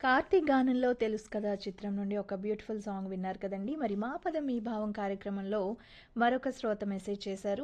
కార్తీక్ గానంలో తెలుసు కదా చిత్రం నుండి ఒక బ్యూటిఫుల్ సాంగ్ విన్నారు కదండి మరి మా పదం మీ భావం కార్యక్రమంలో మరొక శ్రోత మెసేజ్ చేశారు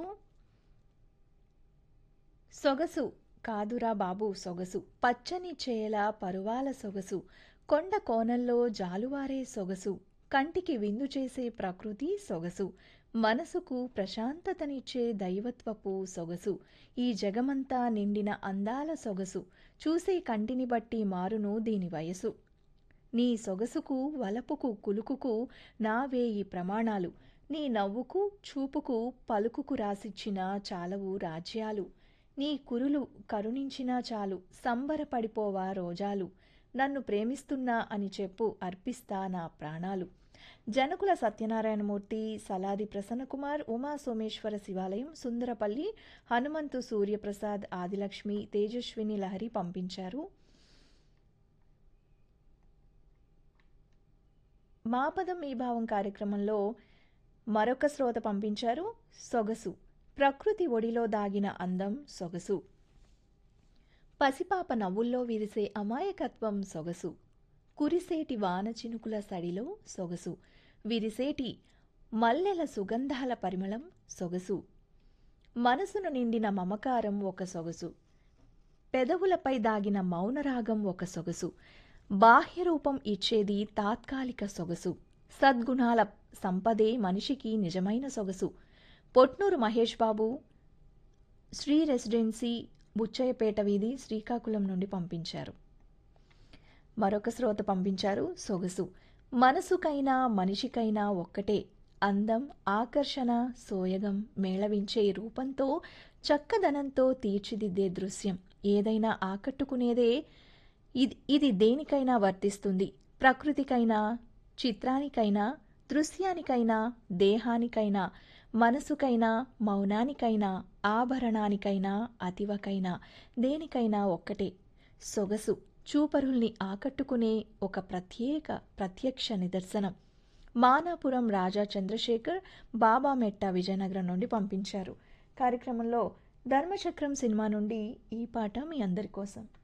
సొగసు కాదురా బాబు సొగసు పచ్చని చేల పరువాల సొగసు కొండ కోనల్లో జాలువారే సొగసు కంటికి విందు చేసే ప్రకృతి సొగసు మనసుకు ప్రశాంతతనిచ్చే దైవత్వపు సొగసు ఈ జగమంతా నిండిన అందాల సొగసు చూసే కంటిని బట్టి మారును దీని వయసు నీ సొగసుకు వలపుకు కులుకుకు నా వేయి ప్రమాణాలు నీ నవ్వుకు చూపుకు పలుకుకు రాసిచ్చిన చాలవు రాజ్యాలు నీ కురులు కరుణించినా చాలు సంబరపడిపోవా రోజాలు నన్ను ప్రేమిస్తున్నా అని చెప్పు అర్పిస్తా నా ప్రాణాలు జనకుల సత్యనారాయణమూర్తి సలాది ప్రసన్నకుమార్ ఉమా సోమేశ్వర శివాలయం సుందరపల్లి హనుమంతు సూర్యప్రసాద్ ఆదిలక్ష్మి తేజస్విని లహరి పంపించారు మా పదం మీ భావం కార్యక్రమంలో మరొక శ్రోత పంపించారు సొగసు ప్రకృతి ఒడిలో దాగిన అందం సొగసు పసిపాప నవ్వుల్లో విరిసే అమాయకత్వం సొగసు కురిసేటి వాన చినుకుల సడిలో సొగసు విరిసేటి మల్లెల సుగంధాల పరిమళం సొగసు మనసును నిండిన మమకారం ఒక సొగసు పెదవులపై దాగిన మౌనరాగం ఒక సొగసు బాహ్య రూపం ఇచ్చేది తాత్కాలిక సొగసు సద్గుణాల సంపదే మనిషికి నిజమైన సొగసు పొట్నూరు మహేష్ బాబు శ్రీ రెసిడెన్సీ బుచ్చయ్యపేట వీధి శ్రీకాకుళం నుండి పంపించారు మరొక శ్రోత పంపించారు సొగసు మనసుకైనా మనిషికైనా ఒక్కటే అందం ఆకర్షణ సోయగం మేళవించే రూపంతో చక్కదనంతో తీర్చిదిద్దే దృశ్యం ఏదైనా ఆకట్టుకునేదే ఇది ఇది దేనికైనా వర్తిస్తుంది ప్రకృతికైనా చిత్రానికైనా దృశ్యానికైనా దేహానికైనా మనసుకైనా మౌనానికైనా ఆభరణానికైనా అతివకైనా దేనికైనా ఒక్కటే సొగసు చూపరుల్ని ఆకట్టుకునే ఒక ప్రత్యేక ప్రత్యక్ష నిదర్శనం మానాపురం రాజా చంద్రశేఖర్ బాబా మెట్ట విజయనగరం నుండి పంపించారు కార్యక్రమంలో ధర్మచక్రం సినిమా నుండి ఈ పాట మీ అందరి కోసం